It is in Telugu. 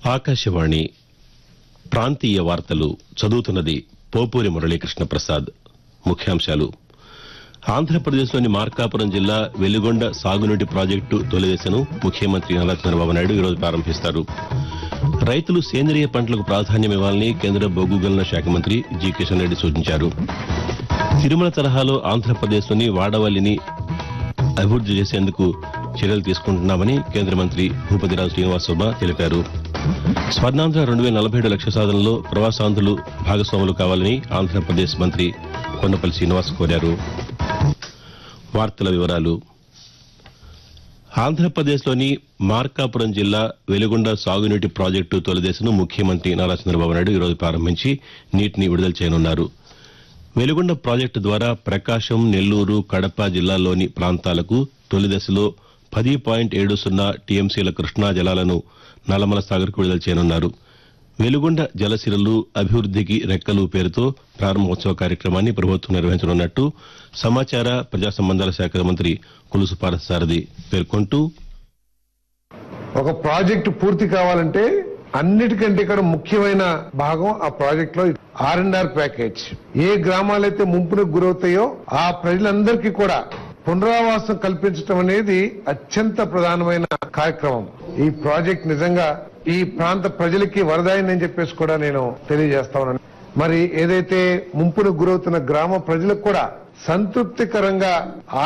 ఆకాశవాణి ప్రాంతీయ వార్తలు చదువుతున్నది పోపూరి మురళీకృష్ణ ప్రసాద్ ముఖ్యాంశాలు ఆంధ్రప్రదేశ్లోని మార్కాపురం జిల్లా వెలిగొండ సాగునీటి ప్రాజెక్టు తొలిదశను ముఖ్యమంత్రి నారా చంద్రబాబు నాయుడు ఈరోజు ప్రారంభిస్తారు రైతులు సేంద్రియ పంటలకు ప్రాధాన్యమివ్వాలని కేంద్ర బొగ్గు గనుల శాఖ మంత్రి జి కిషన్ రెడ్డి సూచించారు తిరుమల తరహాలో ఆంధ్రప్రదేశ్లోని వాడవల్లిని అభివృద్ది చేసేందుకు చర్యలు తీసుకుంటున్నామని కేంద్ర మంత్రి భూపతిరాజు శ్రీనివాసవర్మ తెలిపారు స్వర్ణాంధ్ర రెండు వేల నలభై ఏడు లక్ష్య సాధనలో ప్రవాసాంధ్రులు భాగస్వాములు కావాలని ఆంధ్రప్రదేశ్ మంత్రి కొండపల్లి శ్రీనివాస్ కోరారు వార్తల వివరాలు ఆంధ్రప్రదేశ్లోని మార్కాపురం జిల్లా వెలుగొండ సాగునీటి ప్రాజెక్టు తొలిదశను ముఖ్యమంత్రి నారా చంద్రబాబు నాయుడు ఈరోజు ప్రారంభించి నీటిని విడుదల చేయనున్నారు వెలుగొండ ప్రాజెక్టు ద్వారా ప్రకాశం నెల్లూరు కడప జిల్లాల్లోని ప్రాంతాలకు తొలి దశలో పది పాయింట్ ఏడు సున్నా టీఎంసీల కృష్ణా జలాలను నల్లమల సాగర్కు విడుదల చేయనున్నారు వెలుగొండ జలసిరలు అభివృద్దికి రెక్కలు పేరుతో ప్రారంభోత్సవ కార్యక్రమాన్ని ప్రభుత్వం నిర్వహించనున్నట్టు సమాచార ప్రజా సంబంధాల శాఖ మంత్రి కులుసు పార్థసారథి పేర్కొంటూ ఒక ప్రాజెక్టు పూర్తి కావాలంటే అన్నిటికంటే ఇక్కడ ముఖ్యమైన భాగం ఆ ప్రాజెక్ట్ లో ఆర్ అండ్ ఆర్ ప్యాకేజ్ ఏ గ్రామాలైతే ముంపునకు గురవుతాయో ఆ ప్రజలందరికీ కూడా పునరావాసం కల్పించడం అనేది అత్యంత ప్రధానమైన కార్యక్రమం ఈ ప్రాజెక్ట్ నిజంగా ఈ ప్రాంత ప్రజలకి వరదాయిందని చెప్పేసి కూడా నేను తెలియజేస్తా ఉన్నాను మరి ఏదైతే ముంపునకు గురవుతున్న గ్రామ ప్రజలకు కూడా సంతృప్తికరంగా